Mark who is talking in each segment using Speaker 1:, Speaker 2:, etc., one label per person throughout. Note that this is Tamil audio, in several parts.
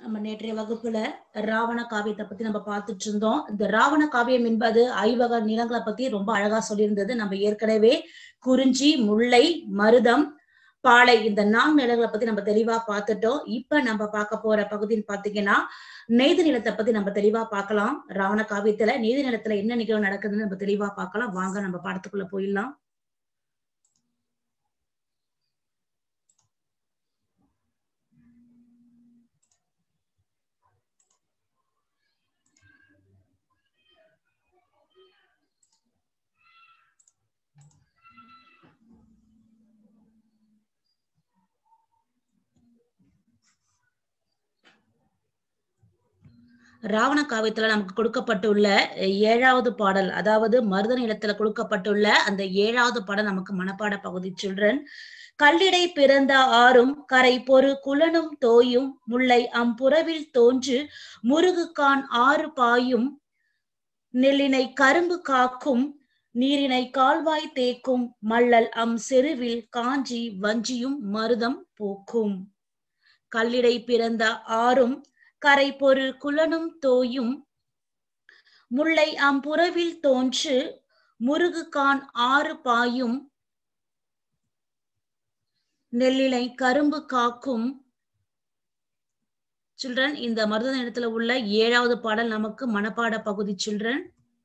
Speaker 1: நம்ம நேற்றைய வகுப்புல ராவண காவியத்தை பத்தி நம்ம பார்த்துட்டு இருந்தோம் இந்த ராவண காவியம் என்பது ஐவக நிலங்களை பத்தி ரொம்ப அழகா சொல்லியிருந்தது நம்ம ஏற்கனவே குறிஞ்சி முல்லை மருதம் பாலை இந்த நான்கு நிலங்களை பத்தி நம்ம தெளிவா பார்த்துட்டோம் இப்ப நம்ம பார்க்க போற பகுதின்னு பாத்தீங்கன்னா நெய்து நிலத்தை பத்தி நம்ம தெளிவா பார்க்கலாம் ராவண காவியத்துல நெய்து நிலத்துல என்ன நிகழ்வு நடக்குதுன்னு நம்ம தெளிவா பார்க்கலாம் வாங்க நம்ம பாடத்துக்குள்ள போயிடலாம் ராவண காவியத்துல நமக்கு கொடுக்கப்பட்டுள்ள ஏழாவது பாடல் அதாவது மருத நிலத்துல கொடுக்கப்பட்டுள்ள அந்த ஏழாவது பாடல் நமக்கு மனப்பாட பகுதி சில்ட்ரன் கல்லிடை பிறந்த ஆறும் கரை பொறு குலனும் தோயும் முல்லை அம்புறவில் தோன்று முருகுக்கான் ஆறு பாயும் நெல்லினை கரும்பு காக்கும் நீரினை கால்வாய் தேக்கும் மல்லல் அம் செருவில் காஞ்சி வஞ்சியும் மருதம் போக்கும் கல்லிடை பிறந்த ஆறும் கரை பொரு குலனும் தோயும் முல்லை அம்புறவில் தோன்று முருகுகான் ஆறு பாயும் நெல்லிலை கரும்பு காக்கும் சில்ட்ரன் இந்த மருத இடத்துல உள்ள ஏழாவது பாடல் நமக்கு மனப்பாட பகுதி சில்ட்ரன்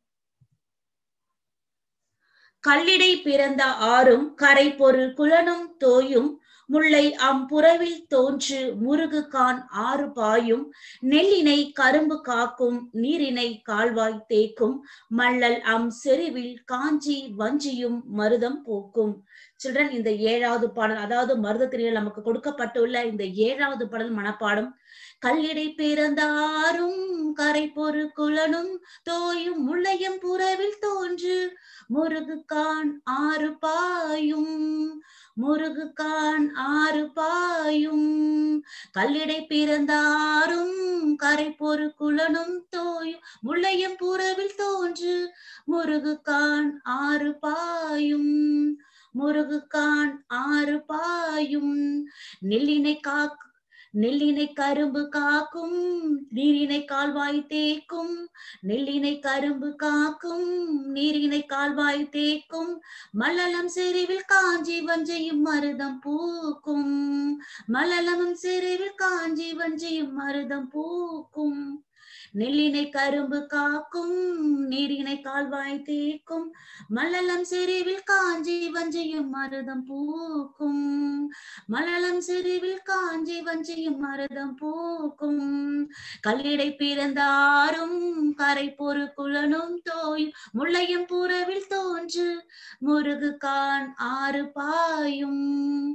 Speaker 1: கல்லிடை பிறந்த ஆறும் கரை பொரு குலனும் தோயும் முல்லை அம்புறவில் தோன்று முருகுகான் ஆறு பாயும் நெல்லினை கரும்பு காக்கும் நீரினை கால்வாய் தேக்கும் மல்லல் அம் செறிவில் காஞ்சி வஞ்சியும் மருதம் போக்கும் சில்ட்ரன் இந்த ஏழாவது பாடல் அதாவது மருதத்திரியில் நமக்கு கொடுக்கப்பட்டுள்ள இந்த ஏழாவது பாடல் மனப்பாடம் கல்லிடை பிறந்தாரும் கரை பொறு குலனும் தோயும் முள்ளையம் புறவில் தோன்று முருகுகான் ஆறு பாயும் முருகுகான் ஆறு பாயும் கல்லிடை பிறந்தாரும் கரை பொறு குலனும் தோயும் முள்ளையம் புறவில் தோன்று முருகுகான் ஆறு பாயும் முருகுகான் ஆறு பாயும் நெல்லினை காக்கு நெல்லினை கரும்பு காக்கும் நீரினை கால்வாய் தேக்கும் நெல்லினை கரும்பு காக்கும் நீரினை கால்வாய் தேக்கும் மல்லலம் செறிவில் காஞ்சி வஞ்சையும் மருதம் பூக்கும் மல்லலமும் செறிவில் காஞ்சி வஞ்சையும் மருதம் பூக்கும் நெல்லினை கரும்பு காக்கும் நீரினை கால்வாய் தேக்கும் மல்லலம் செறிவில் காஞ்சி வஞ்சையும் மருதம் பூக்கும் மலலம் செறிவில் காஞ்சி வஞ்சியும் மருதம் பூக்கும் கல்லிடை பிறந்தாரும் கரை பொறு குலனும் தோயும் முள்ளையும் புறவில் தோன்று முருகுகான் ஆறு பாயும்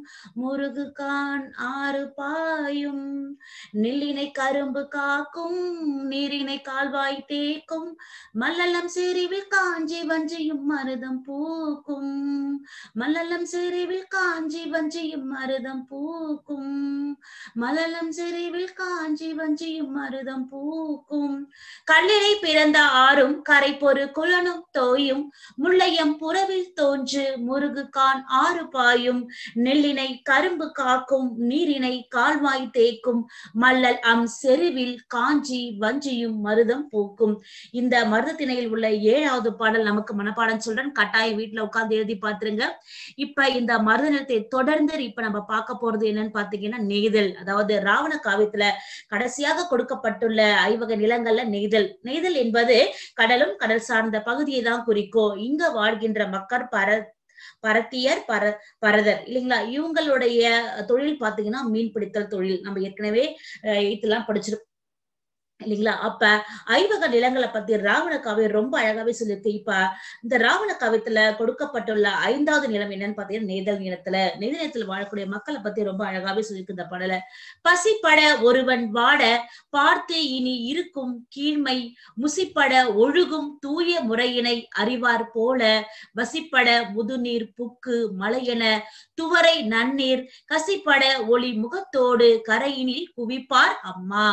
Speaker 1: முருகுகான் ஆறு பாயும் நெல்லினை கரும்பு காக்கும் நீரினை கால்வாய் தேக்கும் மல்லலம் செறிவில் காஞ்சி வஞ்சியும் மருதம் பூக்கும் மல்லலம் செறிவில் காஞ்சி வஞ்சியும் மருதம் பூக்கும் மலலம் செறிவில் காஞ்சி வஞ்சியும் மருதம் பூக்கும் கல்லிடை பிறந்த ஆறும் கரை பொறு குலனும் தோயும் முள்ளையம் புறவில் தோன்று முருகுகான் ஆறு பாயும் நெல்லினை கரும்பு காக்கும் நீரினை கால்வாய் தேக்கும் மல்லல் அம் செறிவில் காஞ்சி வஞ்சியும் மருதம் பூக்கும் இந்த மருதத்திணையில் உள்ள ஏழாவது பாடல் நமக்கு மனப்பாடம் சொல்றேன் கட்டாயம் வீட்டுல உட்கார்ந்து எழுதி பார்த்துருங்க இப்ப இந்த மருத நிலத்தை தொடர்ந்து இப்ப நம்ம பார்க்க போறது என்னன்னு பாத்தீங்கன்னா நெய்தல் அதாவது ராவண காவியத்துல கடைசியாக கொடுக்கப்பட்டுள்ள ஐவக நிலங்கள்ல நெய்தல் நெய்தல் என்பது கடலும் கடல் சார்ந்த பகுதியை தான் குறிக்கும் இங்க வாழ்கின்ற மக்கள் பர பரத்தியர் பர பரதர் இல்லைங்களா இவங்களுடைய தொழில் பாத்தீங்கன்னா மீன் பிடித்தல் தொழில் நம்ம ஏற்கனவே எய்த்தெல்லாம் படிச்சிருக்கோம் இல்லைங்களா அப்ப ஐவக நிலங்களை பத்தி ராவண காவியம் ரொம்ப அழகாவே சொல்லியிருக்கு இப்ப இந்த ராவண காவியத்துல கொடுக்கப்பட்டுள்ள ஐந்தாவது நிலம் என்னன்னு பாத்தீங்கன்னா நெய்தல் நிலத்துல நெய்தல் நிலத்துல வாழக்கூடிய மக்களை பத்தி ரொம்ப அழகாவே சொல்லியிருக்கு இந்த பாடல பசிப்பட ஒருவன் வாட பார்த்து இனி இருக்கும் கீழ்மை முசிப்பட ஒழுகும் தூய முறையினை அறிவார் போல வசிப்பட முதுநீர் புக்கு மலையென துவரை நன்னீர் கசிப்பட ஒளி முகத்தோடு கரையினில் குவிப்பார் அம்மா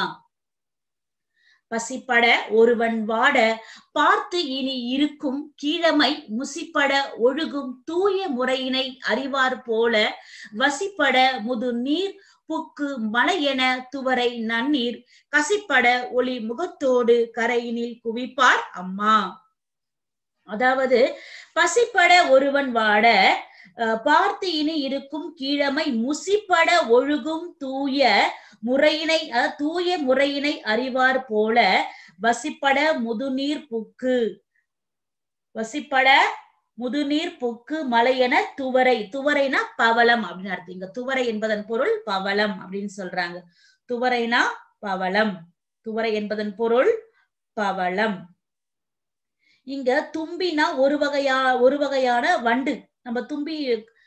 Speaker 1: பசிப்பட ஒருவன் வாட பார்த்து இனி இருக்கும் கீழமை முசிப்பட ஒழுகும் தூய முறையினை அறிவார் போல வசிப்பட முது நீர் புக்கு மலையென துவரை நன்னீர் கசிப்பட ஒளி முகத்தோடு கரையினில் குவிப்பார் அம்மா அதாவது பசிப்பட ஒருவன் வாட அஹ், பார்த்து இனி இருக்கும் கீழமை முசிப்பட ஒழுகும் தூய முறையினை அஹ், தூய முறையினை அறிவார் போல வசிப்பட முதுநீர் புக்கு வசிப்பட முதுநீர் புக்கு மலையென துவரை துவரைனா பவளம் அப்படின்னு அர்த்தம் இங்க துவரை என்பதன் பொருள் பவளம் அப்படின்னு சொல்றாங்க துவரைனா பவளம் துவரை என்பதன் பொருள் பவளம் இங்க தும்பினா ஒரு வகையா ஒரு வகையான வண்டு நம்ம தும்பி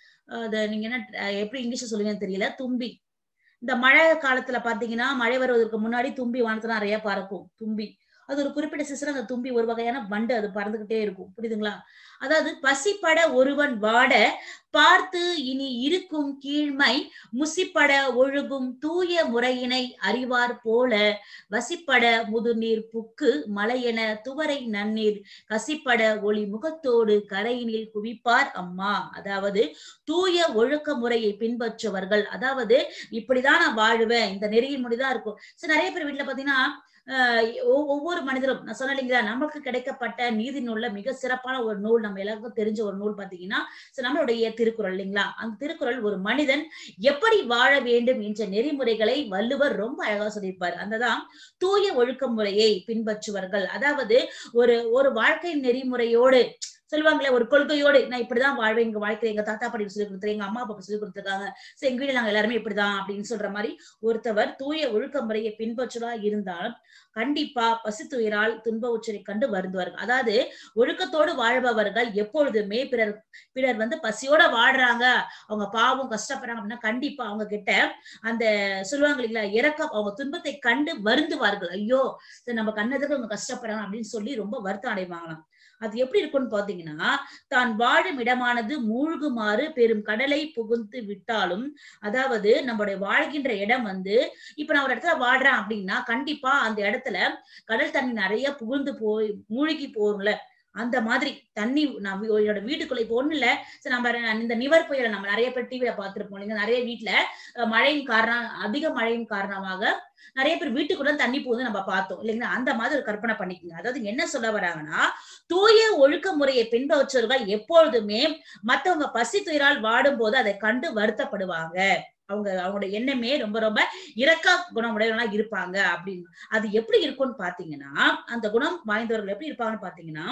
Speaker 1: அத நீங்க என்ன அஹ் எப்படி இங்கிலீஷ்ல சொல்லுவீங்கன்னு தெரியல தும்பி இந்த மழை காலத்துல பாத்தீங்கன்னா மழை வருவதற்கு முன்னாடி தும்பி வானத்துல நிறைய பறக்கும் தும்பி அது ஒரு குறிப்பிட்ட சீசன் அந்த தும்பி ஒரு வகையான வண்டு அது பறந்துகிட்டே இருக்கும் புரியுதுங்களா அதாவது பசிப்பட ஒருவன் வாட பார்த்து இனி இருக்கும் கீழ்மை முசிப்பட ஒழுகும் தூய முறையினை அறிவார் போல வசிப்பட முதுநீர் புக்கு மலையென துவரை நன்னீர் கசிப்பட ஒளி முகத்தோடு கரையினில் குவிப்பார் அம்மா அதாவது தூய ஒழுக்க முறையை பின்பற்றுவர்கள் அதாவது இப்படிதான் நான் வாழுவேன் இந்த நெறியின் முடிதான் இருக்கும் சரி நிறைய பேர் வீட்டுல பாத்தீங்கன்னா ஆஹ் ஒ- ஒவ்வொரு மனிதரும் நான் சொன்னேன் இல்லைங்களா நமக்கு கிடைக்கப்பட்ட நீதி நூல்ல மிக சிறப்பான ஒரு நூல் நம்ம எல்லாருக்கும் தெரிஞ்ச ஒரு நூல் பாத்தீங்கன்னா so நம்மளுடைய திருக்குறள் இல்லைங்களா அந்த திருக்குறள் ஒரு மனிதன் எப்படி வாழ வேண்டும் என்ற நெறிமுறைகளை வள்ளுவர் ரொம்ப அழகா சொல்லியிருப்பார் அந்ததான் தூய ஒழுக்க முறையை பின்பற்றுவர்கள் அதாவது ஒரு ஒரு வாழ்க்கை நெறிமுறையோடு சொல்லுவாங்களே ஒரு கொள்கையோடு நான் இப்படிதான் வாழ்வேன் எங்க வாழ்க்கை எங்க தாத்தா பாட்டி சொல்லி கொடுத்துரு எங்க அம்மா அப்பா சொல்லி கொடுத்துருக்காங்க சோ எங்க வீட்டுல நாங்க எல்லாருமே இப்படிதான் அப்படின்னு சொல்ற மாதிரி ஒருத்தவர் தூய ஒழுக்க முறையை பின்பற்றுவதா இருந்தாலும் கண்டிப்பா பசித்துயிரால் துன்ப உச்சரை கண்டு வருந்துவார்கள் அதாவது ஒழுக்கத்தோடு வாழ்பவர்கள் எப்பொழுதுமே பிறர் பிறர் வந்து பசியோட வாழ்றாங்க அவங்க பாவம் கஷ்டப்படுறாங்க அப்படின்னா கண்டிப்பா அவங்க கிட்ட அந்த சொல்லுவாங்க இல்லைங்களா இறக்கம் அவங்க துன்பத்தை கண்டு வருந்துவார்கள் ஐயோ சரி, நம்ம கண்ணதுக்கு அவங்க கஷ்டப்படுறாங்க அப்படின்னு சொல்லி ரொம்ப வருத்தம் அடைவாங்களாம் அது எப்படி இருக்கும்னு பாத்தீங்கன்னா தான் வாழும் இடமானது மூழ்குமாறு பெரும் கடலை புகுந்து விட்டாலும் அதாவது நம்மளுடைய வாழ்கின்ற இடம் வந்து இப்ப நான் ஒரு இடத்துல வாழ்றேன் அப்படின்னா கண்டிப்பா அந்த இடத்துல கடல் தண்ணி நிறைய புகுந்து போய் மூழ்கி போகும்ல அந்த மாதிரி தண்ணி நான் வீ- என்னோட வீட்டுக்குள்ள இப்போ ஒண்ணு இல்ல சரி நம்ம ரெ- இந்த நிவர் புயலை நம்ம நிறைய பேர் டிவியில பார்த்திருப்போம் இல்லைங்க நிறைய வீட்டுல அஹ், மழையின் காரணம் அதிக மழையின் காரணமாக நிறைய பேர் வீட்டுக்குள்ள தண்ணி போகுது நம்ம பார்த்தோம் இல்லைங்களா அந்த மாதிரி ஒரு கற்பனை பண்ணிக்கோங்க அதாவது இங்க என்ன சொல்ல வராங்கன்னா தூய ஒழுக்க முறையை பின்பற்றுவர்கள் எப்பொழுதுமே மத்தவங்க பசி துயரால் வாடும் போது அதை கண்டு வருத்தப்படுவாங்க அவங்க அவங்களோட எண்ணமே ரொம்ப ரொம்ப இரக்க குணமுடையவங்களா இருப்பாங்க அப்படின்னு அது எப்படி இருக்கும்னு பாத்தீங்கன்னா அந்த குணம் வாய்ந்தவர்கள் எப்படி இருப்பாங்கன்னு பாத்தீங்கன்னா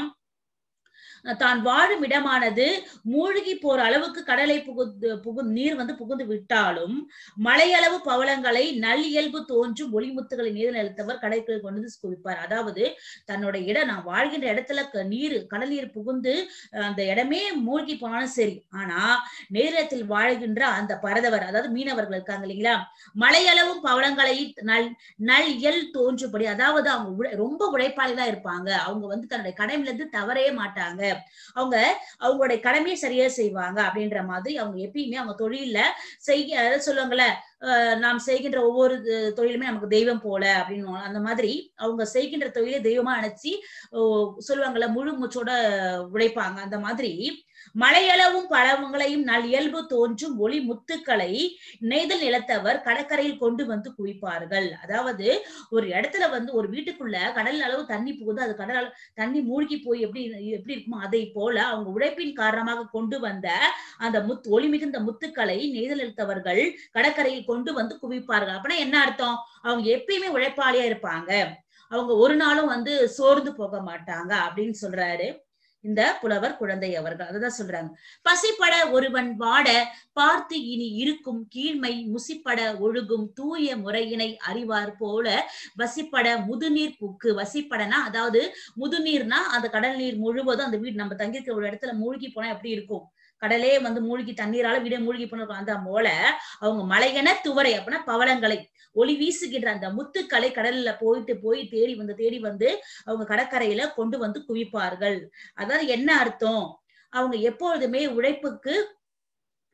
Speaker 1: தான் வாழும் இடமானது மூழ்கி போற அளவுக்கு கடலை புகுந்து புகு நீர் வந்து புகுந்து விட்டாலும் மலையளவு பவளங்களை நல் இயல்பு தோன்றும் ஒளிமுத்துகளை நீர் நிறுத்தவர் கடைக்குள் கொண்டு வந்து குவிப்பார் அதாவது தன்னோட இடம் நான் வாழ்கின்ற இடத்துல க- நீர் கடல் நீர் புகுந்து அஹ், அந்த இடமே மூழ்கி போனாலும் சரி ஆனா நேரத்தில் வாழ்கின்ற அந்த பரதவர் அதாவது மீனவர்கள் இருக்காங்க இல்லைங்களா மலையளவும் பவளங்களை நல் நல் இயல் தோன்றும்படி அதாவது அவங்க உழை- ரொம்ப உழைப்பாளிகளா இருப்பாங்க அவங்க வந்து தன்னுடைய கடமையில இருந்து தவறவே மாட்டாங்க அவங்க அவங்களுடைய கடமையை சரியா செய்வாங்க அப்படின்ற மாதிரி அவங்க எப்பயுமே அவங்க தொழில்ல செய்ய அதாவது சொல்லுவாங்கல்ல அஹ் நாம் செய்கின்ற ஒவ்வொரு அஹ், தொழிலுமே நமக்கு தெய்வம் போல அப்படின்னு அந்த மாதிரி அவங்க செய்கின்ற தொழிலை தெய்வமா நினைச்சு ஓ, சொல்லுவாங்கல்ல முழு மூச்சோட உழைப்பாங்க அந்த மாதிரி மலையளவும் பழங்களையும் நல் இயல்பு தோன்றும் ஒளி முத்துக்களை நெய்தல் நிலத்தவர் கடற்கரையில் கொண்டு வந்து குவிப்பார்கள் அதாவது ஒரு இடத்துல வந்து ஒரு வீட்டுக்குள்ள கடல் அளவு தண்ணி புகுந்து அது கடல் அளவு- தண்ணி மூழ்கி போய் எப்படி எப்படி இருக்குமோ அதை போல அவங்க உழைப்பின் காரணமாக கொண்டு வந்த அந்த முத் ஒளி மிகுந்த முத்துக்களை நெய்தல் நிலத்தவர்கள் கடற்கரையில் கொண்டு வந்து குவிப்பார்கள் அப்படின்னா என்ன அர்த்தம் அவங்க எப்பயுமே உழைப்பாளியா இருப்பாங்க அவங்க ஒரு நாளும் வந்து சோர்ந்து போக மாட்டாங்க அப்படின்னு சொல்றாரு இந்த புலவர் குழந்தை அவர்கள் அதுதான் சொல்றாங்க பசிப்பட ஒருவன் வாட பார்த்து இனி இருக்கும் கீழ்மை முசிப்பட ஒழுகும் தூய முறையினை அறிவார் போல வசிப்பட முதுநீர் புக்கு வசிப்படனா அதாவது முதுநீர்னா அந்த கடல் நீர் முழுவதும் அந்த வீடு நம்ம தங்கியிருக்கிற ஒரு இடத்துல மூழ்கி போனா எப்படி இருக்கும் கடலே வந்து மூழ்கி தண்ணீரால வீடே மூழ்கி போன அந்த போல அவங்க மலையென துவரை அப்படின்னா பவளங்களை ஒளி வீசுகின்ற அந்த முத்துக்களை கடல்ல போயிட்டு போய் தேடி வந்து தேடி வந்து அவங்க கடற்கரையில கொண்டு வந்து குவிப்பார்கள் அதாவது என்ன அர்த்தம் அவங்க எப்பொழுதுமே உழைப்புக்கு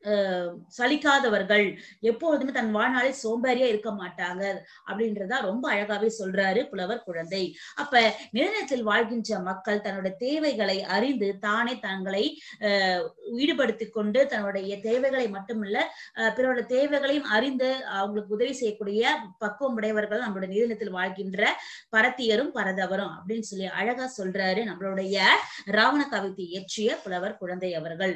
Speaker 1: அஹ் சலிக்காதவர்கள் எப்பொழுதுமே தன் வாழ்நாளில் சோம்பேறியா இருக்க மாட்டாங்க அப்படின்றதா ரொம்ப அழகாவே சொல்றாரு புலவர் குழந்தை அப்ப நிறுவனத்தில் வாழ்கின்ற மக்கள் தன்னுடைய தேவைகளை அறிந்து தானே தங்களை அஹ் ஈடுபடுத்திக் கொண்டு தன்னுடைய தேவைகளை மட்டுமல்ல அஹ் பிறருடைய தேவைகளையும் அறிந்து அவங்களுக்கு உதவி செய்யக்கூடிய பக்குவம் உடையவர்கள் நம்மளுடைய நிறுவனத்தில் வாழ்கின்ற பரத்தியரும் பரதவரும் அப்படின்னு சொல்லி அழகா சொல்றாரு நம்மளுடைய ராவண கவிதை இயற்றிய புலவர் குழந்தை அவர்கள்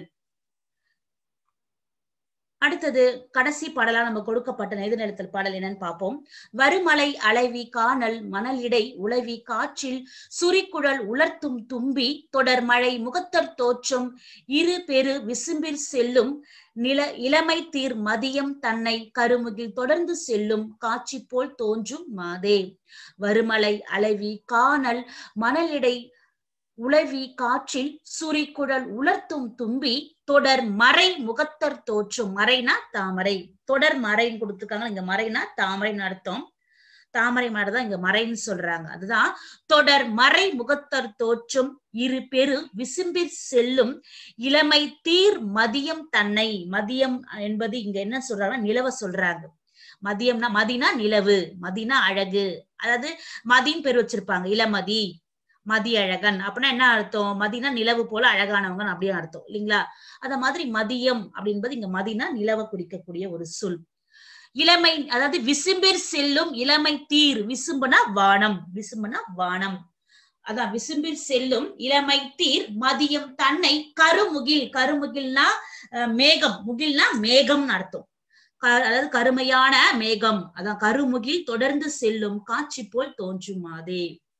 Speaker 1: அடுத்தது கடைசி பாடலா நம்ம கொடுக்கப்பட்ட நெய்தநிலத்தல் பாடல் என்னன்னு பார்ப்போம் வருமலை அளவி காணல் மணல் இடை உளவி காற்றில் சுரிக்குழல் உலர்த்தும் தும்பி தொடர் மழை முகத்தர் தோற்றும் இரு பெரு விசும்பில் செல்லும் நில இளமை தீர் மதியம் தன்னை கருமுகில் தொடர்ந்து செல்லும் காட்சி போல் தோன்றும் மாதே வருமலை அளவி காணல் மணலிடை உளவி காற்றில் சுரிக்குழல் உலர்த்தும் தும்பி தொடர் மறை முகத்தர் தோற்றும் மறைனா தாமரை தொடர் மறைன்னு கொடுத்துருக்காங்க இங்க மறைனா தாமரைன்னு அர்த்தம் தாமரை மலர் தான் இங்க மறைன்னு சொல்றாங்க அதுதான் தொடர் மறை முகத்தர் தோற்றும் இரு பெரு விசும்பில் செல்லும் இளமை தீர் மதியம் தன்னை மதியம் என்பது இங்க என்ன சொல்றாங்கன்னா நிலவ சொல்றாங்க மதியம்னா மதினா நிலவு மதினா அழகு அதாவது மதின்னு பேர் வச்சிருப்பாங்க இளமதி மதி அழகன் அப்படின்னா என்ன அர்த்தம் மதினா நிலவு போல அழகானவங்க அப்படியே அர்த்தம் இல்லைங்களா அத மாதிரி மதியம் அப்படின்பது இங்க மதினா நிலவை குறிக்கக்கூடிய ஒரு சொல் இளமை அதாவது விசும்பிற் செல்லும் இளமை தீர் விசும்புனா வானம் விசும்புனா வானம் அதான் விசும்பில் செல்லும் இளமை தீர் மதியம் தன்னை கருமுகில் கருமுகில்னா மேகம் முகில்னா மேகம்னு அர்த்தம் அதாவது கருமையான மேகம் அதான் கருமுகில் தொடர்ந்து செல்லும் காட்சி போல் தோன்றுமாதே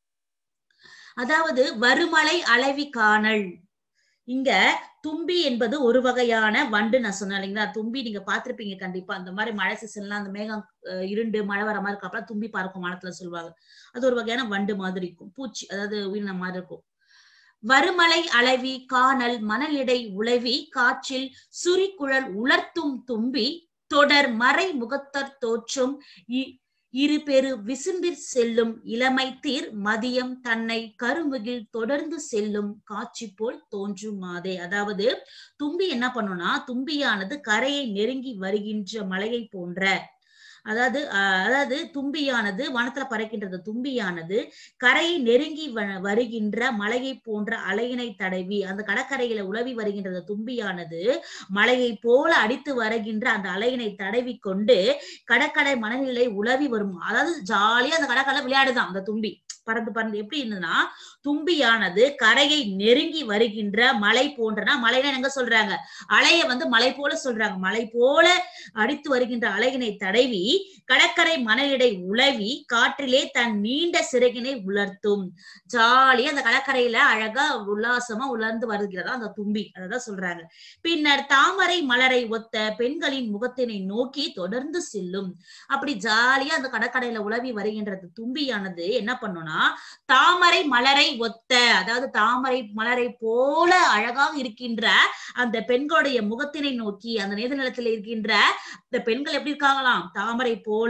Speaker 1: அதாவது வருமலை அளவி காணல் இங்க தும்பி என்பது ஒரு வகையான வண்டு நான் சொன்னேன் இல்லைங்களா தும்பி நீங்க பாத்திருப்பீங்க கண்டிப்பா அந்த மாதிரி மழை சீசன்லாம் அந்த மேகம் இருண்டு மழை வர மாதிரி இருக்கப்ப தும்பி பார்க்கும் மனத்துல சொல்லுவாங்க அது ஒரு வகையான வண்டு மாதிரி இருக்கும் பூச்சி அதாவது உயிரின மாதிரி இருக்கும் வருமலை அளவி காணல் மணலிடை உளவி காற்றில் சுரிக்குழல் உலர்த்தும் தும்பி தொடர் மறை முகத்தர் தோற்றும் இரு பெரு விசும்பிற் செல்லும் இளமை தீர் மதியம் தன்னை கருமுகில் தொடர்ந்து செல்லும் காட்சி போல் தோன்றும் மாதே அதாவது தும்பி என்ன பண்ணும்னா தும்பியானது கரையை நெருங்கி வருகின்ற மலையை போன்ற அதாவது அதாவது தும்பியானது வனத்துல பறக்கின்றது தும்பியானது கரையை நெருங்கி வருகின்ற மலையை போன்ற அலையினை தடவி அந்த கடற்கரையில உழவி வருகின்ற தும்பியானது மலையை போல அடித்து வருகின்ற அந்த அலையினை தடவி கொண்டு கடற்கரை மனநிலை உழவி வரும் அதாவது ஜாலியா அந்த கடற்கரை விளையாடுதான் அந்த தும்பி பறந்து பறந்து எப்படி இருந்ததுன்னா தும்பியானது கரையை நெருங்கி வருகின்ற மலை போன்றனா மலைனா எங்க சொல்றாங்க அலைய வந்து மலை போல சொல்றாங்க மலை போல அடித்து வருகின்ற அலையினை தடவி கடற்கரை மணலிடை உழவி காற்றிலே தன் நீண்ட சிறகினை உலர்த்தும் ஜாலியா அந்த கடற்கரையில அழகா உல்லாசமா உலர்ந்து வருகிறதா அந்த தும்பி அததான் சொல்றாங்க பின்னர் தாமரை மலரை ஒத்த பெண்களின் முகத்தினை நோக்கி தொடர்ந்து செல்லும் அப்படி ஜாலியா அந்த கடற்கரையில உழவி வருகின்றது தும்பியானது என்ன பண்ணும்னா தாமரை மலரை ஒத்த அதாவது தாமரை மலரை போல அழகாக இருக்கின்ற அந்த பெண்களுடைய முகத்தினை நோக்கி அந்த நேத நிலத்தில் இருக்கின்ற இந்த பெண்கள் எப்படி இருக்காங்களாம் தாமரை போல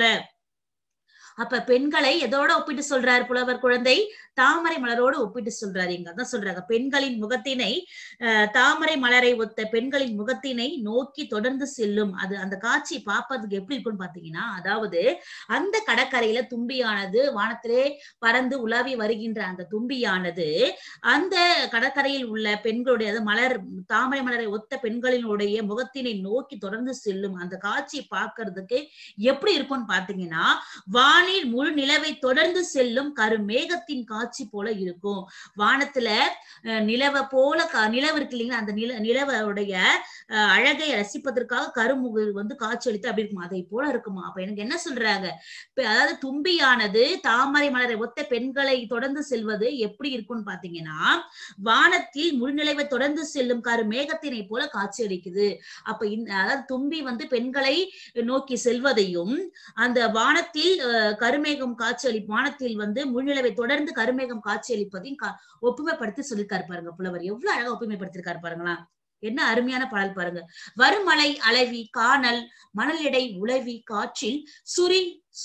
Speaker 1: அப்ப பெண்களை எதோட ஒப்பிட்டு சொல்றாரு புலவர் குழந்தை தாமரை மலரோடு ஒப்பிட்டு சொல்றாரு இங்க அதான் சொல்றாங்க பெண்களின் முகத்தினை அஹ் தாமரை மலரை ஒத்த பெண்களின் முகத்தினை நோக்கி தொடர்ந்து செல்லும் அது அந்த காட்சி பார்ப்பதுக்கு எப்படி இருக்கும்னு பாத்தீங்கன்னா அதாவது அந்த கடற்கரையில தும்பியானது வானத்திலே பறந்து உலாவி வருகின்ற அந்த தும்பியானது அந்த கடற்கரையில் உள்ள பெண்களுடைய அது மலர் தாமரை மலரை ஒத்த பெண்களினுடைய முகத்தினை நோக்கி தொடர்ந்து செல்லும் அந்த காட்சி பார்க்கறதுக்கு எப்படி இருக்கும்னு பாத்தீங்கன்னா வானில் முழு நிலவை தொடர்ந்து செல்லும் கருமேகத்தின் காட்சி போல இருக்கும் வானத்துல நிலவை போல நிலவு இருக்கு இல்லைங்களா அந்த நில நிலவுடைய அழகை ரசிப்பதற்காக கருமுகில் வந்து காட்சி அளித்து அப்படி இருக்குமா அதை போல இருக்குமா அப்ப எனக்கு என்ன சொல்றாங்க அதாவது தும்பியானது தாமரை மலரை ஒத்த பெண்களை தொடர்ந்து செல்வது எப்படி இருக்கும்னு பாத்தீங்கன்னா வானத்தில் முழுநிலைவை தொடர்ந்து செல்லும் கரு மேகத்தினை போல காட்சி அளிக்குது அப்ப அதாவது தும்பி வந்து பெண்களை நோக்கி செல்வதையும் அந்த வானத்தில் கருமேகம் காட்சி அளி வானத்தில் வந்து முழுநிலவை தொடர்ந்து கருமேகம் காட்சி அளிப்பதையும் ஒப்புமைப்படுத்தி சொல்லிருக்காரு பாருங்க புலவர் எவ்வளவு அழகா ஒப்புமைப்படுத்திருக்காரு பாருங்களா என்ன அருமையான பாடல் பாருங்க வருமலை அளவி காணல் மணல் எடை உளவி காற்றில் சுரி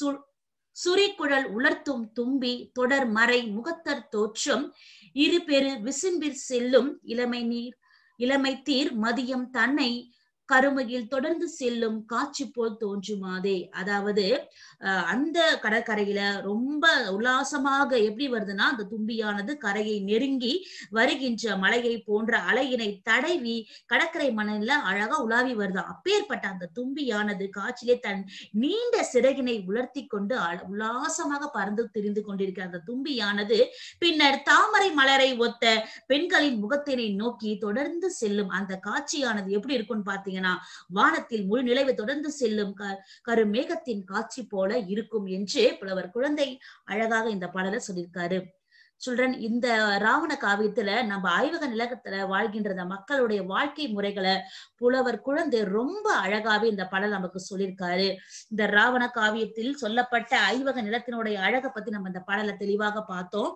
Speaker 1: சுரிக்குழல் உலர்த்தும் தும்பி தொடர் மறை முகத்தர் தோற்றம் இரு பெரு விசும்பிற் செல்லும் இளமை நீர் இளமை தீர் மதியம் தன்னை கருமையில் தொடர்ந்து செல்லும் காட்சி போல் தோன்றுமாதே அதாவது அஹ், அந்த கடற்கரையில ரொம்ப உல்லாசமாக எப்படி வருதுன்னா அந்த தும்பியானது கரையை நெருங்கி வருகின்ற மலையை போன்ற அலையினை தடவி கடற்கரை மணல்ல அழகா உலாவி வருது அப்பேற்பட்ட அந்த தும்பியானது காற்றிலே தன் நீண்ட சிறகினை உலர்த்தி கொண்டு அழ- உல்லாசமாக பறந்து திரிந்து கொண்டிருக்கிற அந்த தும்பியானது பின்னர் தாமரை மலரை ஒத்த பெண்களின் முகத்தினை நோக்கி தொடர்ந்து செல்லும் அந்த காட்சியானது எப்படி இருக்கும்னு பாத்தீங்கன்னா வானத்தில் முழு நிலவை தொடர்ந்து செல்லும் க கருமேகத்தின் காட்சி போல இருக்கும் என்று புலவர் குழந்தை அழகாக இந்த பாடலை சொல்லியிருக்காரு சில்ட்ரன் இந்த ராவண காவியத்துல நம்ம ஆய்வக நிலகத்துல வாழ்கின்ற அந்த மக்களுடைய வாழ்க்கை முறைகளை புலவர் குழந்தை ரொம்ப அழகாவே இந்த பாடல் நமக்கு சொல்லியிருக்காரு இந்த ராவண காவியத்தில் சொல்லப்பட்ட ஐவக நிலத்தினுடைய அழகை பத்தி நம்ம இந்த பாடலை தெளிவாக பார்த்தோம்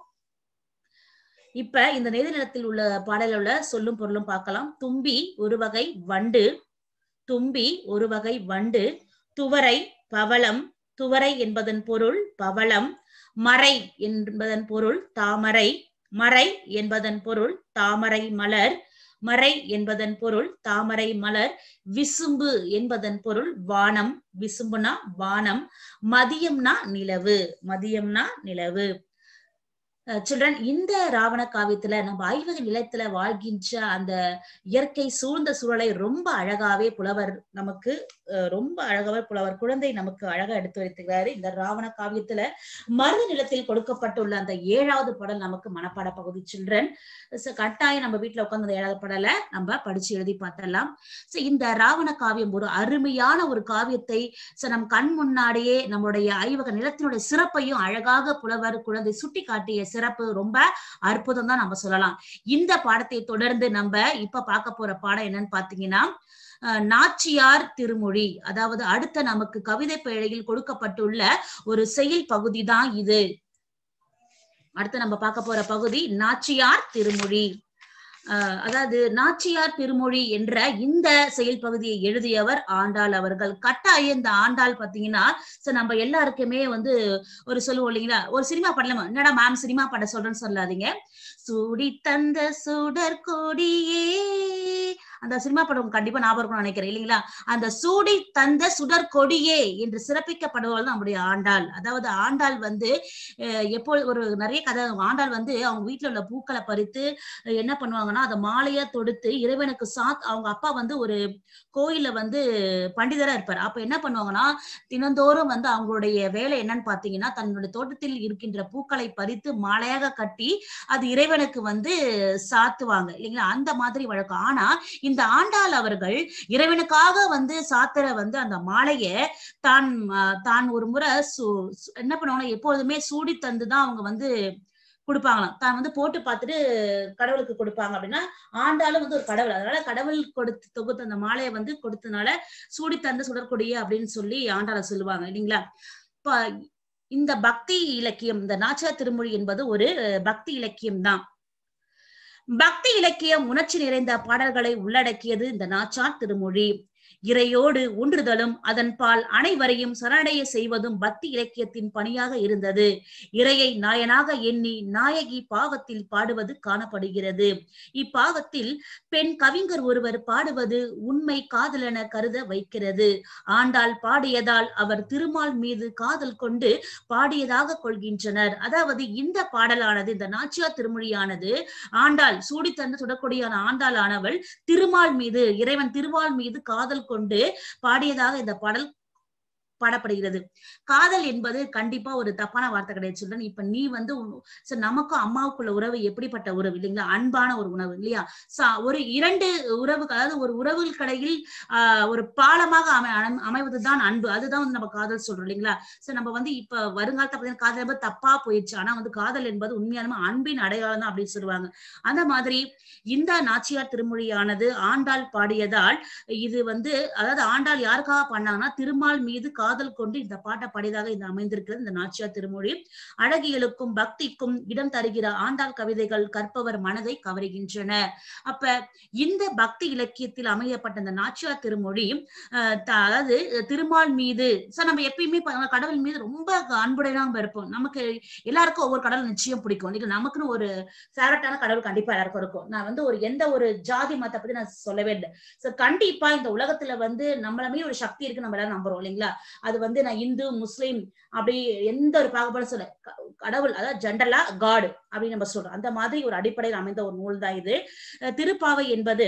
Speaker 1: இப்ப இந்த நெய்த நிலத்தில் உள்ள பாடலில் உள்ள சொல்லும் பொருளும் பார்க்கலாம் தும்பி ஒரு வகை வண்டு தும்பி ஒரு வகை வண்டு துவரை பவளம் துவரை என்பதன் பொருள் பவளம் மறை என்பதன் பொருள் தாமரை மறை என்பதன் பொருள் தாமரை மலர் மறை என்பதன் பொருள் தாமரை மலர் விசும்பு என்பதன் பொருள் வானம் விசும்புனா வானம் மதியம்னா நிலவு மதியம்னா நிலவு சில்ட்ரன் இந்த ராவண காவியத்துல நம்ம ஆய்வக நிலத்துல வாழ்கின்ற அந்த இயற்கை சூழ்ந்த சூழலை ரொம்ப அழகாவே புலவர் நமக்கு அஹ், ரொம்ப அழகாவே புலவர் குழந்தை நமக்கு அழகா எடுத்து வைத்துக்கிறாரு இந்த ராவண காவியத்துல மருது நிலத்தில் கொடுக்கப்பட்டுள்ள அந்த ஏழாவது பாடல் நமக்கு மனப்பாட பகுதி சில்ட்ரன் கட்டாயம் நம்ம வீட்டுல உட்கார்ந்து அந்த ஏழாவது பாடலை நம்ம படிச்சு எழுதி பார்த்தரலாம் சோ இந்த ராவண காவியம் ஒரு அருமையான ஒரு காவியத்தை சோ நம் கண் முன்னாடியே நம்மளுடைய ஆய்வக நிலத்தினுடைய சிறப்பையும் அழகாக புலவர் குழந்தை சுட்டி காட்டிய சிறப்பு ரொம்ப அற்புதம் தான் நம்ம சொல்லலாம் இந்த பாடத்தை தொடர்ந்து நம்ம இப்ப பார்க்க போற பாடம் என்னன்னு பாத்தீங்கன்னா அஹ், நாச்சியார் திருமொழி அதாவது அடுத்த நமக்கு கவிதை பேழையில் கொடுக்கப்பட்டுள்ள ஒரு செயல் பகுதி தான் இது அடுத்து நம்ம பார்க்க போற பகுதி நாச்சியார் திருமொழி அஹ் அதாவது நாச்சியார் திருமொழி என்ற இந்த செயல் பகுதியை எழுதியவர் ஆண்டாள் அவர்கள் கட்டாயம் இந்த ஆண்டாள் பாத்தீங்கன்னா சோ நம்ம எல்லாருக்குமே வந்து ஒரு சொல்லுவோம் இல்லைங்களா ஒரு சினிமா படல என்னடா மேம் சினிமா படம் சொல்றேன்னு சொல்லாதீங்க சூடி தந்த சுடர் கொடியே அந்த சினிமா படம் கண்டிப்பா ஞாபகம் இருக்கும்னு நினைக்கிறேன் இல்லைங்களா அந்த சூடி தந்த சுடர் கொடியே என்று சிறப்பிக்கப்படுவள் தான் நம்முடைய ஆண்டாள் அதாவது ஆண்டாள் வந்து அஹ் எப்போ ஒரு நிறைய கதை ஆண்டாள் வந்து அவங்க வீட்டுல உள்ள பூக்களை பறித்து அஹ் என்ன பண்ணுவாங்கன்னா அதை மாலையா தொடுத்து இறைவனுக்கு சாத் அவங்க அப்பா வந்து ஒரு கோயில்ல வந்து பண்டிதரா இருப்பார் அப்ப என்ன பண்ணுவாங்கன்னா தினந்தோறும் வந்து அவங்களுடைய வேலை என்னன்னு பாத்தீங்கன்னா தன்னுடைய தோட்டத்தில் இருக்கின்ற பூக்களை பறித்து மாலையாக கட்டி அது இறைவனுக்கு வந்து சாத்துவாங்க இல்லைங்களா அந்த மாதிரி வழக்கம் ஆனா இந்த ஆண்டாள் அவர்கள் இறைவனுக்காக வந்து சாத்துற வந்து அந்த மாலைய தான் ஆஹ் தான் ஒரு முறை சு- சு- என்ன பண்ணுவாங்கன்னா எப்பொழுதுமே சூடி தந்துதான் அவங்க வந்து கொடுப்பாங்களாம் தான் வந்து போட்டு பார்த்துட்டு கடவுளுக்கு கொடுப்பாங்க அப்படின்னா ஆண்டாலும் வந்து ஒரு கடவுள் அதனால கடவுள் கொடுத்து தொகுத்த அந்த மாலையை வந்து கொடுத்தனால சூடி தந்த சுடற்கொடியே அப்படின்னு சொல்லி ஆண்டாள சொல்லுவாங்க இல்லைங்களா இப்ப இந்த பக்தி இலக்கியம் இந்த நாச்சியார் திருமொழி என்பது ஒரு அஹ், பக்தி இலக்கியம் தான் பக்தி இலக்கியம் உணர்ச்சி நிறைந்த பாடல்களை உள்ளடக்கியது இந்த நாச்சார் திருமொழி இறையோடு ஒன்றுதலும் அதன் பால் அனைவரையும் சரணடைய செய்வதும் பக்தி இலக்கியத்தின் பணியாக இருந்தது இறையை நாயனாக எண்ணி நாயகி பாவத்தில் பாடுவது காணப்படுகிறது இப்பாவத்தில் பெண் கவிஞர் ஒருவர் பாடுவது உண்மை காதலென கருத வைக்கிறது ஆண்டாள் பாடியதால் அவர் திருமால் மீது காதல் கொண்டு பாடியதாக கொள்கின்றனர் அதாவது இந்த பாடலானது இந்த நாச்சியார் திருமொழியானது ஆண்டாள் சூடி தந்து சுடக்கூடியான ஆண்டாள் ஆனவள் திருமால் மீது இறைவன் திருமால் மீது காதல் கொண்டு பாடியதாக இந்த பாடல் பாடப்படுகிறது காதல் என்பது கண்டிப்பா ஒரு தப்பான வார்த்தை கிடையாது சொல்றேன் இப்ப நீ வந்து உன்- சரி, நமக்கும் அம்மாவுக்குள்ள உறவு எப்படிப்பட்ட உறவு இல்லைங்களா அன்பான ஒரு உணவு இல்லையா சா- ஒரு இரண்டு உறவுகள் அதாவது ஒரு உறவுகள் கடையில் ஆஹ் ஒரு பாலமாக அமை அமை- அமைவதுதான் அன்பு அதுதான் வந்து நம்ம காதல் சொல்றோம் இல்லைங்களா சோ நம்ம வந்து இப்ப வருங்காலத்தை பார்த்தீங்கன்னா காதல் என்பது தப்பா போயிடுச்சு ஆனா வந்து காதல் என்பது உண்மையாலுமே அன்பின் அடையாளம் தான் அப்படின்னு சொல்லுவாங்க அந்த மாதிரி இந்த நாச்சியார் திருமொழியானது ஆண்டாள் பாடியதால் இது வந்து அதாவது ஆண்டாள் யாருக்காக பண்ணாங்கன்னா திருமால் மீது காதல் காதல் கொண்டு இந்த பாட்டை பாடியதாக இந்த அமைந்திருக்கிறது இந்த நாச்சியார் திருமொழி அழகியலுக்கும் பக்திக்கும் இடம் தருகிற ஆண்டாள் கவிதைகள் கற்பவர் மனதை கவருகின்றன அப்ப இந்த பக்தி இலக்கியத்தில் அமையப்பட்ட இந்த நாச்சியார் திருமொழி அஹ் த- அதாவது திருமால் மீது சார் நம்ம எப்பயுமே ப- கடவுள் மீது ரொம்ப அன்புடையதான் இருப்போம் நமக்கு எல்லாருக்கும் ஒவ்வொரு கடவுள் நிச்சயம் பிடிக்கும் இல்லைங்களா நமக்குன்னு ஒரு ஃபேவரட்டான கடவுள் கண்டிப்பா எல்லாருக்கும் இருக்கும் நான் வந்து ஒரு எந்த ஒரு ஜாதி மத்த பத்தி நான் சொல்லவே இல்லை சோ கண்டிப்பா இந்த உலகத்துல வந்து நம்மளமே ஒரு சக்தி இருக்கு நம்ம எல்லாரும் நம்புறோம் இல்லைங்களா அது வந்து நான் இந்து முஸ்லீம் அப்படி எந்த ஒரு பாகுபாடும் சொல்ல க- கடவுள் அதாவது ஜென்ரலா காடு அப்படின்னு நம்ம சொல்றோம் அந்த மாதிரி ஒரு அடிப்படையில் அமைந்த ஒரு நூல் தான் இது அஹ் திருப்பாவை என்பது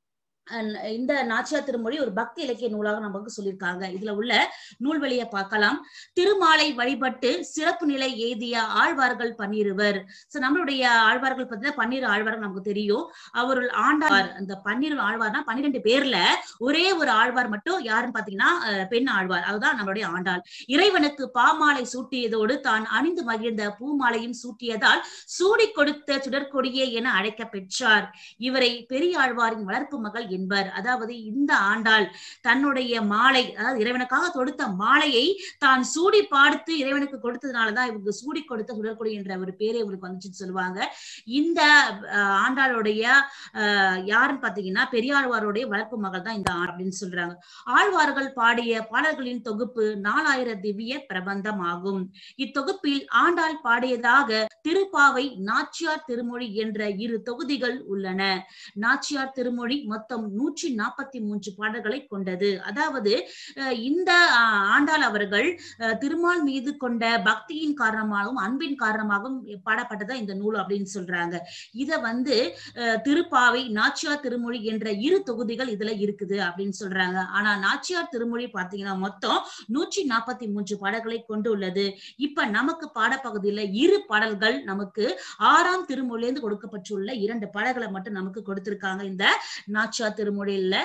Speaker 1: அஹ் இந்த நாச்சியார் திருமொழி ஒரு பக்தி இலக்கிய நூலாக நமக்கு சொல்லியிருக்காங்க இதுல உள்ள நூல்வெளியை பார்க்கலாம் திருமாலை வழிபட்டு சிறப்பு நிலை எய்திய ஆழ்வார்கள் பன்னிருவர் சோ நம்மளுடைய ஆழ்வார்கள் பார்த்தீங்கன்னா பன்னிரு ஆழ்வார்கள் நமக்கு தெரியும் அவர்கள் ஆண்டார் அந்த பன்னிரு ஆழ்வார்னா பன்னிரெண்டு பேர்ல ஒரே ஒரு ஆழ்வார் மட்டும் யாருன்னு பாத்தீங்கன்னா அஹ் பெண் ஆழ்வார் அதுதான் நம்மளுடைய ஆண்டாள் இறைவனுக்கு பாமாலை சூட்டியதோடு தான் அணிந்து மகிழ்ந்த பூமாலையும் சூட்டியதால் சூடிக் கொடுத்த சுடற்கொடியே என அழைக்க பெற்றார் இவரை பெரியாழ்வாரின் வளர்ப்பு மகள் என்பர் அதாவது இந்த ஆண்டாள் தன்னுடைய மாலை அதாவது இறைவனுக்காக தொடுத்த மாலையை தான் சூடி பார்த்து இறைவனுக்கு கொடுத்ததுனாலதான் இவங்க சூடி கொடுத்த சுடற்கொடி என்ற ஒரு பேரே இவங்களுக்கு வந்துச்சுன்னு சொல்லுவாங்க இந்த அஹ், ஆண்டாளுடைய அஹ், யாருன்னு பாத்தீங்கன்னா பெரியாழ்வாருடைய வளர்ப்பு மகள் தான் இந்த ஆ- அப்படின்னு சொல்றாங்க ஆழ்வார்கள் பாடிய பாடல்களின் தொகுப்பு நாலாயிரம் திவ்ய பிரபந்தம் ஆகும் இத்தொகுப்பில் ஆண்டாள் பாடியதாக திருப்பாவை நாச்சியார் திருமொழி என்ற இரு தொகுதிகள் உள்ளன நாச்சியார் திருமொழி மொத்தம் நூற்றி நாற்பத்தி மூன்று பாடல்களை கொண்டது அதாவது அஹ், இந்த ஆஹ், ஆண்டாள் அவர்கள் அஹ், திருமால் மீது கொண்ட பக்தியின் காரணமாகவும் அன்பின் காரணமாகவும் பாடப்பட்டதா இந்த நூல் அப்படின்னு சொல்றாங்க இத வந்து அஹ், திருப்பாவை நாச்சியார் திருமொழி என்ற இரு தொகுதிகள் இதுல இருக்குது அப்படின்னு சொல்றாங்க ஆனா நாச்சியார் திருமொழி பாத்தீங்கன்னா மொத்தம் நூற்றி நாற்பத்தி மூன்று பாடல்களை கொண்டு உள்ளது இப்ப நமக்கு பாடப்பகுதியில இரு பாடல்கள் நமக்கு ஆறாம் திருமொழியிலிருந்து கொடுக்கப்பட்டுள்ள இரண்டு பாடல்களை மட்டும் நமக்கு கொடுத்திருக்காங்க இந்த நாச்சியார் திருமொழியில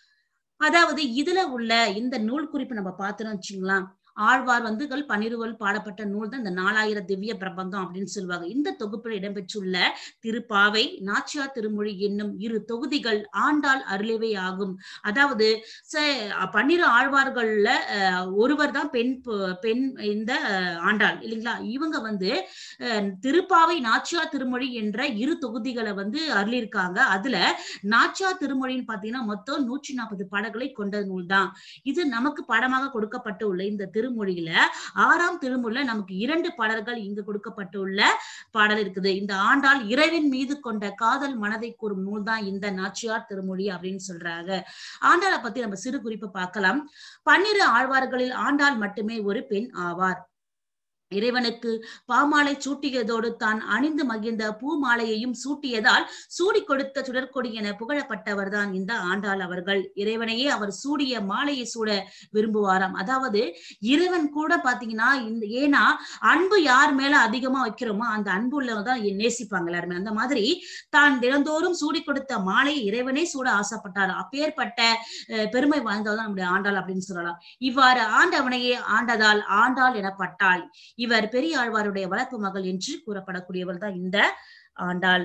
Speaker 1: அதாவது இதுல உள்ள இந்த நூல் குறிப்பு நம்ம பார்த்தோம்னு வச்சுங்களேன் ஆழ்வார் வந்துகள் பன்னிருவல் பாடப்பட்ட நூல் தான் இந்த நாலாயிரம் திவ்ய பிரபந்தம் அப்படின்னு சொல்லுவாங்க இந்த தொகுப்பில் இடம்பெற்றுள்ள திருப்பாவை நாச்சியார் திருமொழி என்னும் இரு தொகுதிகள் ஆண்டாள் அருளிவை ஆகும் அதாவது ச- பன்னிரு ஆழ்வார்கள்ல அஹ், ஒருவர் தான் பெண் பு- பெண் இந்த அஹ், ஆண்டாள் இல்லைங்களா இவங்க வந்து அஹ், திருப்பாவை நாச்சியார் திருமொழி என்ற இரு தொகுதிகளை வந்து அருளியிருக்காங்க அதுல நாச்சியார் திருமொழின்னு பாத்தீங்கன்னா மொத்தம் நூற்றி நாற்பது பாடல்களை கொண்ட நூல் தான் இது நமக்கு பாடமாக கொடுக்கப்பட்டு உள்ள இந்த திருமொழியில ஆறாம் திருமொழியில நமக்கு இரண்டு பாடல்கள் இங்கு கொடுக்கப்பட்டுள்ள பாடல் இருக்குது இந்த ஆண்டாள் இறைவன் மீது கொண்ட காதல் மனதை கூறும் நூல் தான் இந்த நாச்சியார் திருமொழி அப்படின்னு சொல்றாங்க ஆண்டாளை பத்தி நம்ம சிறு குறிப்பு பார்க்கலாம் பன்னிரு ஆழ்வார்களில் ஆண்டாள் மட்டுமே ஒரு பெண் ஆவார் இறைவனுக்கு பாமாலை சூட்டியதோடு தான் அணிந்து மகிழ்ந்த பூமாலையையும் சூட்டியதால் சூடி கொடுத்த சுடற்கொடி என புகழப்பட்டவர் தான் இந்த ஆண்டாள் அவர்கள் இறைவனையே அவர் சூடிய மாலையை சூட விரும்புவாராம் அதாவது இறைவன் கூட பாத்தீங்கன்னா இந்த ஏன்னா அன்பு யார் மேல அதிகமா வைக்கிறோமோ அந்த அன்பு உள்ளவங்க தான் நேசிப்பாங்க எல்லாருமே அந்த மாதிரி தான் தினந்தோறும் சூடி கொடுத்த மாலையை இறைவனே சூட ஆசைப்பட்டார் அப்பேற்பட்ட அஹ், பெருமை வாய்ந்தவர் தான் நம்முடைய ஆண்டாள் அப்படின்னு சொல்லலாம் இவ்வாறு ஆண்டவனையே ஆண்டதால் ஆண்டாள் எனப்பட்டாள் இவர் பெரிய ஆழ்வாருடைய வளர்ப்பு மகள் என்று கூறப்படக்கூடியவர் தான் இந்த ஆண்டாள்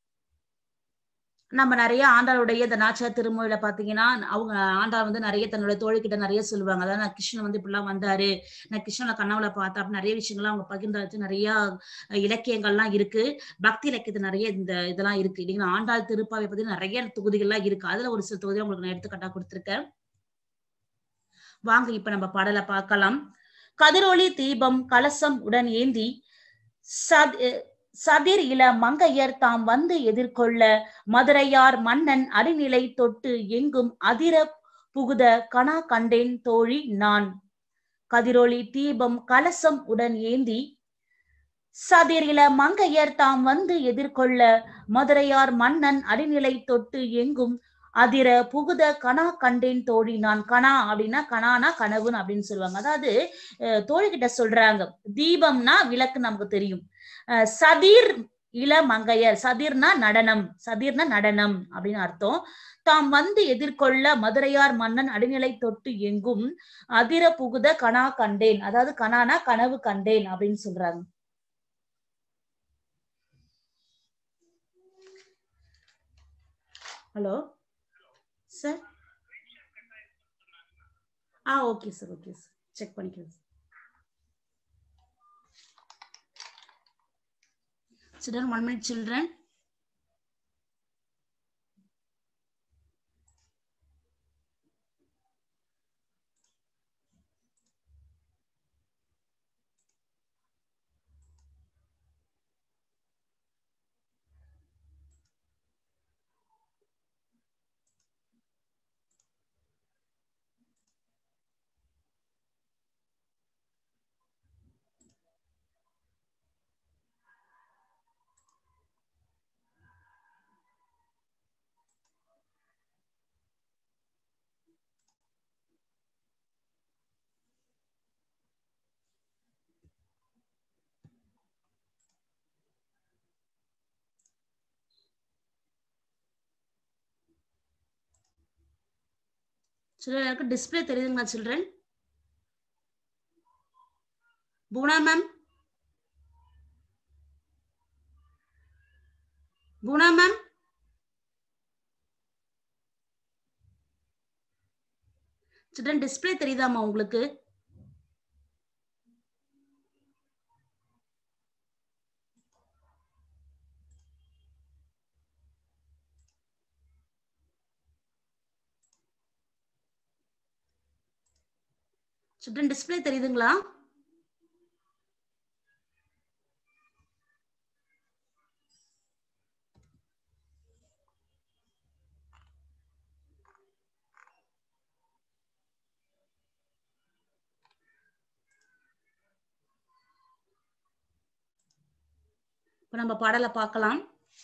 Speaker 1: நம்ம நிறைய ஆண்டாளுடைய இந்த நாச்சியார் திருமொழியில பாத்தீங்கன்னா அவங்க ஆண்டாள் வந்து நிறைய தன்னுடைய தோழிக்கிட்ட நிறைய சொல்லுவாங்க அதாவது நான் கிருஷ்ணன் வந்து இப்படிலாம் வந்தாரு நான் கிருஷ்ணனை கனவுல பார்த்தேன் அப்படின்னு நிறைய விஷயங்கள்லாம் அவங்க பகிர்ந்தாச்சு நிறைய அஹ், இலக்கியங்கள்லாம் இருக்கு பக்தி இலக்கியத்து நிறைய இந்த இதெல்லாம் இருக்கு இல்லைங்களா ஆண்டாள் திருப்பாவை பத்தி நிறைய தொகுதிகள்லாம் இருக்கு அதுல ஒரு சில தொகுதி உங்களுக்கு நான் எடுத்துக்காட்டா கொடுத்திருக்கேன் வாங்க இப்ப நம்ம பாடலை பார்க்கலாம் கதிரொளி தீபம் கலசம் உடன் ஏந்தி சத்- சதிர் இள மங்கையர் தாம் வந்து எதிர்கொள்ள மதுரையார் மன்னன் அடிநிலை தொட்டு எங்கும் அதிர புகுத கனா கண்டேன் தோழி நான் கதிரொளி தீபம் கலசம் உடன் ஏந்தி சதிரில மங்கையர் தாம் வந்து எதிர்கொள்ள மதுரையார் மன்னன் அடிநிலை தொட்டு எங்கும் அதிர புகுத கனா கண்டேன் தோழி நான் கனா அப்படின்னா கனானா கனவுன்னு அப்படின்னு சொல்லுவாங்க அதாவது அஹ், தோழி கிட்ட சொல்றாங்க தீபம்னா விளக்கு நமக்கு தெரியும் அஹ், சதிர் இள மங்கையர் சதிர்னா நடனம் சதிர்னா நடனம் அப்படின்னு அர்த்தம் தாம் வந்து எதிர்கொள்ள மதுரையார் மன்னன் அடிநிலை தொட்டு எங்கும் அதிர புகுத கனா கண்டேன் அதாவது கனானா கனவு கண்டேன் அப்படின்னு சொல்றாங்க ஹலோ சார் ஆ okay sir okay sir check பண்ணிக்கிறது children one minute children children எனக்கு டிஸ்பிளே தெரியுதுங்களா சில்ட்ரன் பூனா மேம் பூனா மேம் சில்ட்ரன் டிஸ்பிளே தெரியுதாமா உங்களுக்கு சில்ட்ரன் டிஸ்பிளே தெரியுதுங்களா இப்ப நம்ம பாடலை பார்க்கலாம்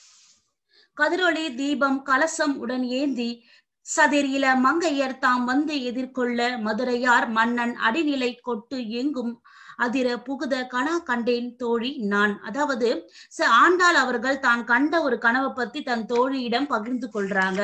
Speaker 1: கதிரொளி தீபம் கலசம் உடன் ஏந்தி சதிர் இள மங்கையர் தாம் வந்து எதிர்கொள்ள மதுரையார் மன்னன் அடிநிலை கொட்டு எங்கும் அதிர புகுத கனா கண்டேன் தோழி நான் அதாவது ச- ஆண்டாள் அவர்கள் தான் கண்ட ஒரு கனவை பத்தி தன் தோழியிடம் பகிர்ந்து கொள்றாங்க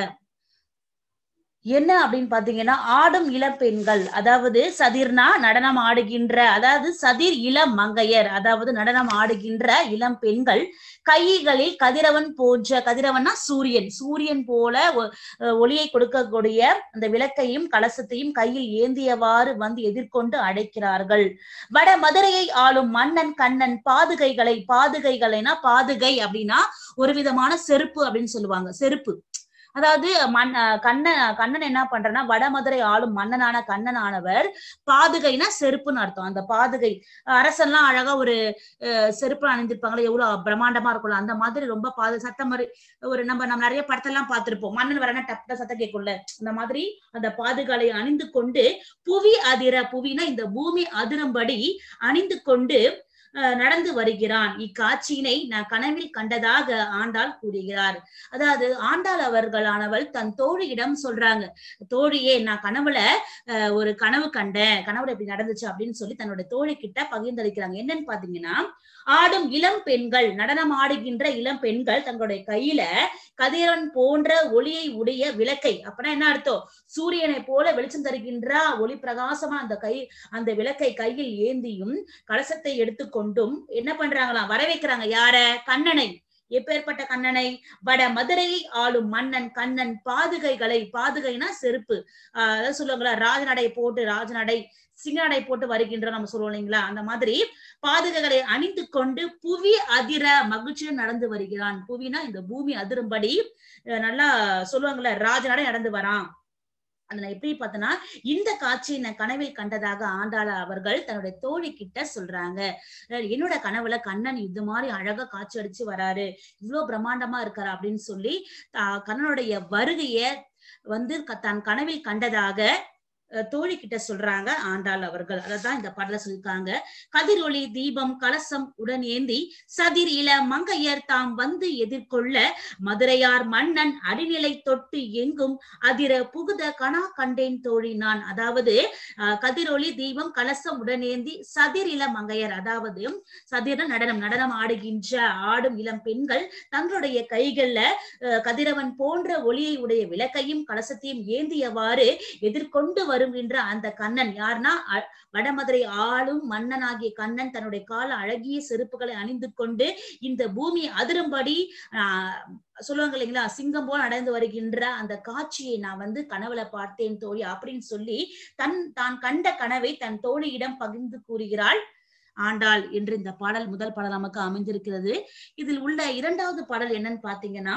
Speaker 1: என்ன அப்படின்னு பாத்தீங்கன்னா ஆடும் இளப்பெண்கள் அதாவது சதிர்னா நடனம் ஆடுகின்ற அதாவது சதிர் இளம் மங்கையர் அதாவது நடனம் ஆடுகின்ற இளம் பெண்கள் கைகளில் கதிரவன் போன்ற கதிரவன்னா சூரியன் சூரியன் போல ஒ- அஹ் ஒளியை கொடுக்கக்கூடிய அந்த விளக்கையும் கலசத்தையும் கையில் ஏந்தியவாறு வந்து எதிர்கொண்டு அழைக்கிறார்கள் வட மதுரையை ஆளும் மன்னன் கண்ணன் பாதுகைகளை பாதுகைகளைனா பாதுகை அப்படின்னா ஒரு விதமான செருப்பு அப்படின்னு சொல்லுவாங்க செருப்பு அதாவது மன் அஹ் கண்ணன் கண்ணன் என்ன பண்றனா வடமதுரை ஆளும் மன்னனான கண்ணனானவர் பாதுகைனா செருப்புன்னு அர்த்தம் அந்த பாதுகை அரசன்லாம் அழகா ஒரு அஹ், செருப்பு அணிந்திருப்பாங்களே எவ்வளவு பிரம்மாண்டமா இருக்கும்ல அந்த மாதிரி ரொம்ப பாது சத்தம் மாதிரி ஒரு நம்ம நம்ம நிறைய படத்தெல்லாம் பார்த்திருப்போம் மன்னன் வரனா டப்ட சத்தம் கேட்கும்ல அந்த மாதிரி அந்த பாதுகாலை அணிந்து கொண்டு புவி அதிர புவினா இந்த பூமி அதிரும்படி அணிந்து கொண்டு அஹ், நடந்து வருகிறான் இக்காட்சியினை நான் கனவில் கண்டதாக ஆண்டாள் கூறுகிறார் அதாவது ஆண்டாள் அவர்களானவள் தன் தோழியிடம் சொல்றாங்க தோழியே நான் கனவுல அஹ், ஒரு கனவு கண்டேன் கனவுல இப்படி நடந்துச்சு அப்படின்னு சொல்லி தன்னோட தோழி கிட்ட பகிர்ந்தளிக்கிறாங்க என்னன்னு பாத்தீங்கன்னா ஆடும் இளம் பெண்கள் நடனம் ஆடுகின்ற இளம் பெண்கள் தங்களுடைய கையில கதிரவன் போன்ற ஒளியை உடைய விளக்கை அப்படின்னா என்ன அர்த்தம் சூரியனை போல வெளிச்சம் தருகின்ற ஒளி பிரகாசமா அந்த கை அந்த விளக்கை கையில் ஏந்தியும் கலசத்தை எடுத்துக்கொண்டும் என்ன பண்றாங்களாம் வரவேற்கிறாங்க யார கண்ணனை எப்பேற்பட்ட கண்ணனை வட மதுரையை ஆளும் மன்னன் கண்ணன் பாதுகைகளை பாதுகைனா செருப்பு ஆஹ் அதாவது சொல்லுவாங்களா ராஜநடை போட்டு ராஜநடை சிங்கநடை போட்டு வருகின்ற நம்ம சொல்லுவோம் இல்லைங்களா அந்த மாதிரி பாதுகைகளை அணிந்து கொண்டு புவி அதிர மகிழ்ச்சியுடன் நடந்து வருகிறான் புவினா இந்த பூமி அதிரும்படி அஹ் நல்லா சொல்லுவாங்கல்ல ராஜநடை நடந்து வரான் அதை நான் எப்படி பார்த்தேன்னா இந்த காட்சியை நான் கனவில் கண்டதாக ஆண்டாள அவர்கள் தன்னுடைய தோழி கிட்ட சொல்றாங்க அஹ் என்னோட கனவுல கண்ணன் இது மாதிரி அழகா காட்சி அடிச்சு வராரு இவ்வளவு பிரம்மாண்டமா இருக்காரு அப்படின்னு சொல்லி தா- கண்ணனுடைய வருகைய வந்து க- தன் கனவில் கண்டதாக அஹ், தோழி கிட்ட சொல்றாங்க ஆண்டாள் அவர்கள் அததான் இந்த பாடல சொல்லியிருக்காங்க கதிரொளி தீபம் கலசம் உடன் ஏந்தி சதிர் இள மங்கையர் தாம் வந்து எதிர்கொள்ள மதுரையார் மன்னன் அடிநிலை தொட்டு எங்கும் அதிர புகுத கனா கண்டேன் தோழி நான் அதாவது அஹ், கதிரொளி தீபம் கலசம் உடனேந்தி சதிர் இளம் மங்கையர் அதாவது சதிர நடனம் நடனம் ஆடுகின்ற ஆடும் இளம் பெண்கள் தங்களுடைய கைகள்ல அஹ், கதிரவன் போன்ற ஒளியை உடைய விளக்கையும் கலசத்தையும் ஏந்தியவாறு எதிர்கொண்டு வருகின்ற அந்த கண்ணன் யாருன்னா அ- வடமதுரை ஆளும் மன்னனாகிய கண்ணன் தன்னுடைய கால அழகிய செருப்புகளை அணிந்து கொண்டு இந்த பூமி அதிரும்படி ஆஹ் சொல்லுவாங்க இல்லைங்களா சிங்கம் போல் நடந்து வருகின்ற அந்த காட்சியை நான் வந்து கனவுல பார்த்தேன் தோழி அப்படின்னு சொல்லி தன் தான் கண்ட கனவை தன் தோழியிடம் பகிர்ந்து கூறுகிறாள் ஆண்டாள் என்று இந்த பாடல் முதல் பாடல் நமக்கு அமைந்திருக்கிறது இதில் உள்ள இரண்டாவது பாடல் என்னன்னு பாத்தீங்கன்னா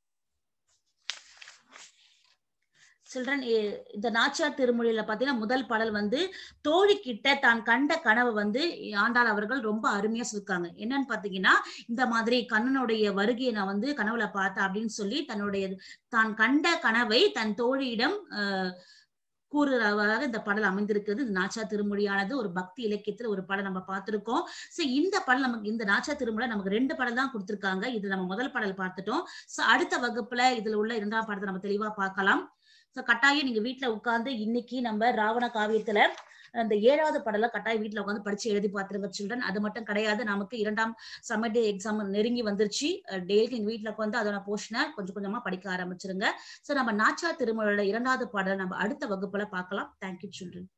Speaker 1: சில்ட்ரன் இந்த நாச்சியார் திருமொழியில பாத்தீங்கன்னா முதல் பாடல் வந்து தோழி கிட்ட தான் கண்ட கனவை வந்து ஆண்டாள் அவர்கள் ரொம்ப அருமையா சொல்லிருக்காங்க என்னன்னு பாத்தீங்கன்னா இந்த மாதிரி கண்ணனுடைய வருகையை நான் வந்து கனவுல பார்த்தேன் அப்படின்னு சொல்லி தன்னுடைய தான் கண்ட கனவை தன் தோழியிடம் ஆஹ் கூறுறவராக இந்த பாடல் அமைந்திருக்கிறது இந்த நாச்சா திருமொழியானது ஒரு பக்தி இலக்கியத்துல ஒரு பாடல் நம்ம பார்த்திருக்கோம் சோ இந்த பாடல் நமக்கு இந்த நாச்சா திருமொழி நமக்கு ரெண்டு பாடல் தான் கொடுத்திருக்காங்க இது நம்ம முதல் பாடல் பார்த்துட்டோம் சோ அடுத்த வகுப்புல இதுல உள்ள இரண்டாம் பாடத்தை நம்ம தெளிவா பார்க்கலாம் சோ கட்டாயம் நீங்க வீட்டுல உட்கார்ந்து இன்னைக்கு நம்ம ராவண காவியத்துல அந்த ஏழாவது பாடல கட்டாயம் வீட்டுல உட்காந்து படிச்சு எழுதி பார்த்துருங்க சில்ட்ரன் அது மட்டும் கிடையாது நமக்கு இரண்டாம் சம்மர் எக்ஸாம் நெருங்கி வந்துருச்சு டெய்லி எங்க வீட்டுல உட்காந்து அதோட போர்ஷனை கொஞ்சம் கொஞ்சமா படிக்க ஆரம்பிச்சிருங்க சோ நம்ம நாச்சா திருமொழியோட இரண்டாவது பாடலை நம்ம அடுத்த வகுப்புல பார்க்கலாம் தேங்க்யூ சில்ட்ரன்